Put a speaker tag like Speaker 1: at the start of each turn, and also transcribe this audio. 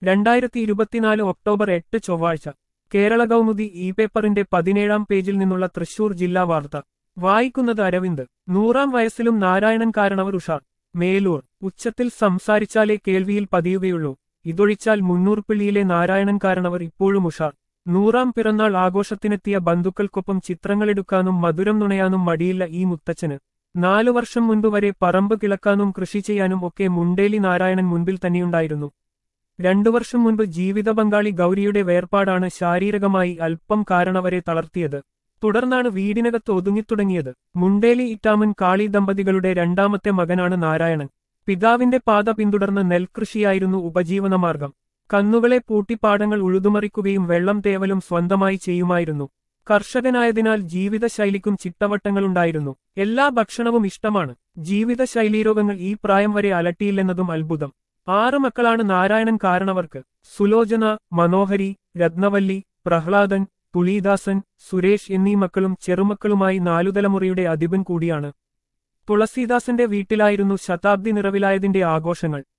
Speaker 1: രണ്ടായിരത്തി ഇരുപത്തിനാല് ഒക്ടോബർ എട്ട് ചൊവ്വാഴ്ച കേരള കൗമുദി ഇ പേപ്പറിന്റെ പതിനേഴാം പേജിൽ നിന്നുള്ള തൃശൂർ ജില്ലാ വാർത്ത വായിക്കുന്നത് അരവിന്ദ് നൂറാം വയസ്സിലും നാരായണൻ കാരണവർ ഉഷാർ മേലൂർ ഉച്ചത്തിൽ സംസാരിച്ചാലേ കേൾവിയിൽ പതിയുകയുള്ളൂ ഇതൊഴിച്ചാൽ മുന്നൂർപ്പിള്ളിയിലെ നാരായണൻ കാരണവർ ഇപ്പോഴും ഉഷാർ നൂറാം പിറന്നാൾ ആഘോഷത്തിനെത്തിയ ബന്ധുക്കൾക്കൊപ്പം ചിത്രങ്ങളെടുക്കാനും മധുരം നുണയാനും മടിയില്ല ഈ മുത്തച്ഛന് നാലു വർഷം മുൻപ് വരെ പറമ്പ് കിളക്കാനും കൃഷി ചെയ്യാനും ഒക്കെ മുണ്ടേലി നാരായണൻ മുൻപിൽ തന്നെയുണ്ടായിരുന്നു രണ്ടു വർഷം മുൻപ് ജീവിത പങ്കാളി ഗൗരിയുടെ വേർപാടാണ് ശാരീരികമായി അല്പം കാരണവരെ തളർത്തിയത് തുടർന്നാണ് വീടിനകത്ത് ഒതുങ്ങിത്തുടങ്ങിയത് മുണ്ടേലി ഇറ്റാമൻ കാളി ദമ്പതികളുടെ രണ്ടാമത്തെ മകനാണ് നാരായണൻ പിതാവിന്റെ പാത പിന്തുടർന്ന് നെൽകൃഷിയായിരുന്നു ഉപജീവനമാർഗം കന്നുകളെ പൂട്ടിപ്പാടങ്ങൾ ഉഴുതുമറിക്കുകയും വെള്ളം തേവലും സ്വന്തമായി ചെയ്യുമായിരുന്നു കർഷകനായതിനാൽ ജീവിതശൈലിക്കും ചിട്ടവട്ടങ്ങളുണ്ടായിരുന്നു എല്ലാ ഭക്ഷണവും ഇഷ്ടമാണ് ജീവിതശൈലീ രോഗങ്ങൾ ഈ പ്രായം വരെ അലട്ടിയില്ലെന്നതും അത്ഭുതം ആറ് മക്കളാണ് നാരായണൻ കാരണവർക്ക് സുലോചന മനോഹരി രത്നവല്ലി പ്രഹ്ലാദൻ തുളീദാസൻ സുരേഷ് എന്നീ മക്കളും ചെറുമക്കളുമായി നാലുതലമുറയുടെ അധിപൻ കൂടിയാണ് തുളസീദാസന്റെ വീട്ടിലായിരുന്നു ശതാബ്ദി നിറവിലായതിന്റെ ആഘോഷങ്ങൾ